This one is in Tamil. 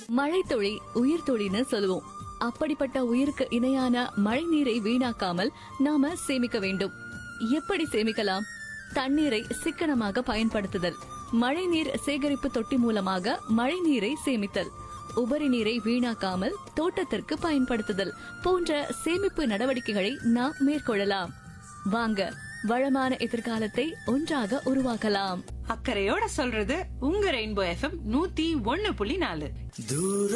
மழை துளி உயிர் துளின்னு சொல்லுவோம் அப்படிப்பட்ட உயிருக்கு இணையான மழை நீரை வீணாக்காமல் நாம சேமிக்க வேண்டும் எப்படி சேமிக்கலாம் தண்ணீரை சிக்கனமாக பயன்படுத்துதல் மழைநீர் சேகரிப்பு தொட்டி மூலமாக மழை நீரை சேமித்தல் உபரி நீரை வீணாக்காமல் தோட்டத்திற்கு பயன்படுத்துதல் போன்ற சேமிப்பு நடவடிக்கைகளை நாம் மேற்கொள்ளலாம் வாங்க வளமான எதிர்காலத்தை ஒன்றாக உருவாக்கலாம் அக்கறையோட சொல்றது உங்க ரெயின்போ எஃப்எம் நூத்தி ஒண்ணு புள்ளி நாலு தூர